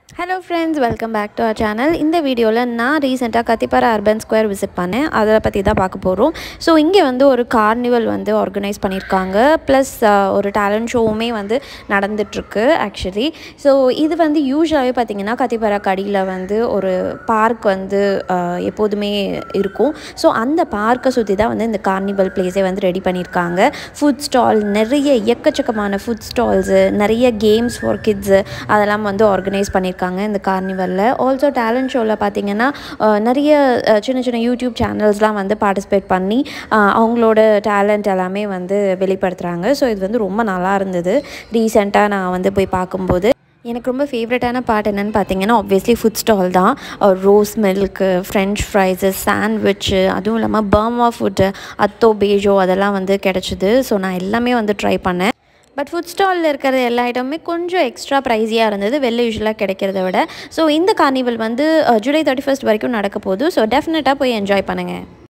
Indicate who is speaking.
Speaker 1: hello friends welcome back to our channel இந்த வீடியோவில் நான் ரீசெண்டாக கத்திப்பாரா அர்பன் ஸ்கொயர் விசிட் பண்ணேன் அதை பற்றி தான் பார்க்க போகிறோம் ஸோ இங்கே வந்து ஒரு கார்னிவல் வந்து ஆர்கனைஸ் பண்ணியிருக்காங்க ப்ளஸ் ஒரு டேலண்ட் ஷோவுமே வந்து நடந்துட்டுருக்கு ஆக்சுவலி ஸோ இது வந்து யூஸ்வலாகவே பார்த்திங்கன்னா கத்திப்பாரா கடியில் வந்து ஒரு பார்க் வந்து அஹ், எப்போதுமே இருக்கும் ஸோ அந்த பார்க்கை சுற்றி தான் வந்து இந்த கார்னிவல் பிளேஸே வந்து ரெடி பண்ணியிருக்காங்க ஃபுட் ஸ்டால் நிறைய எக்கச்சக்கமான ஃபுட் ஸ்டால்ஸு நிறைய கேம்ஸ் ஃபார் கிட்ஸு அதெல்லாம் வந்து ஆர்கனைஸ் பண்ணியிருக்காங்க இந்த கார்னிவலில் ஆல்சோ டேலண்ட் ஷோவில் பார்த்தீங்கன்னா அஹ், நிறைய அஹ், சின்ன சின்ன யூடியூப் சேனல்ஸ்லாம் வந்து பார்ட்டிசிபேட் பண்ணி அஹ், அவங்களோட டேலண்ட் எல்லாமே வந்து வெளிப்படுத்துகிறாங்க ஸோ இது வந்து ரொம்ப நல்லா இருந்தது ரீசெண்டாக நான் வந்து போய் பார்க்கும்போது எனக்கு ரொம்ப ஃபேவரட்டான பார்ட் என்னென்னு பார்த்தீங்கன்னா ஆப்வியஸ்லி ஃபுட் ஸ்டால் தான் rose milk french fries sandwich அதுவும் இல்லாமல் பர்மா ஃபுட்டு அத்தோ பேஜோ அதெல்லாம் வந்து கிடச்சிது ஸோ நான் எல்லாமே வந்து ட்ரை பண்ணேன் பட் ஃபுட் ஸ்டாலில் இருக்கிற எல்லா ஐட்டமுமே கொஞ்சம் எக்ஸ்ட்ரா ப்ரைஸியாக இருந்தது வெளில யூஸ்வலாக கிடைக்கிறத விட ஸோ இந்த கார்னிவல் வந்து அஹ், ஜூலை தேர்ட்டி ஃபஸ்ட் வரைக்கும் நடக்க போகுது ஸோ டெஃபினட்டாக போய் என்ஜாய் பண்ணுங்கள்